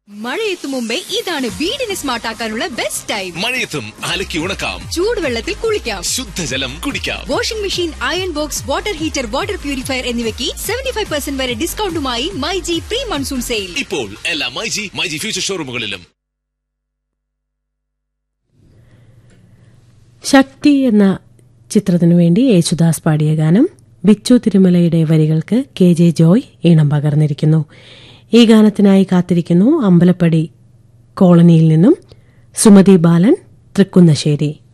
മഴയെത്തും മുമ്പേ ഇതാണ് വീടിനെ സ്മാർട്ട് ആക്കാനുള്ള ബെസ്റ്റ് ടൈം മഴയത്തും അലക്കി ഉണക്കാം ചൂടുവെള്ളത്തിൽ കുളിക്കാം ശുദ്ധജലം കുടിക്കാം washing machine iron box water heater water purifier എന്നിവയ്ക്ക് സെവന്റി ഫൈവ് പെർസെന്റ് വരെ ഡിസ്കൗണ്ടുമായി മൈജി പ്രീ മൺസൂൺ സെയിൽ ഇപ്പോൾ എല്ലാ മൈജി മൈജി ഫ്യൂച്ചർ ഷോറൂമുകളിലും ശക്തി എന്ന ചിത്രത്തിനു വേണ്ടി യേശുദാസ് പാടിയ ഗാനം ബിച്ചു തിരുമലയുടെ വരികൾക്ക് കെ ജെ ജോയ് ഈണം പകർന്നിരിക്കുന്നു ഈ ഗാനത്തിനായി കാത്തിരിക്കുന്നു അമ്പലപ്പടി കോളനിയിൽ നിന്നും സുമതി ബാലൻ തൃക്കുന്നശ്ശേരി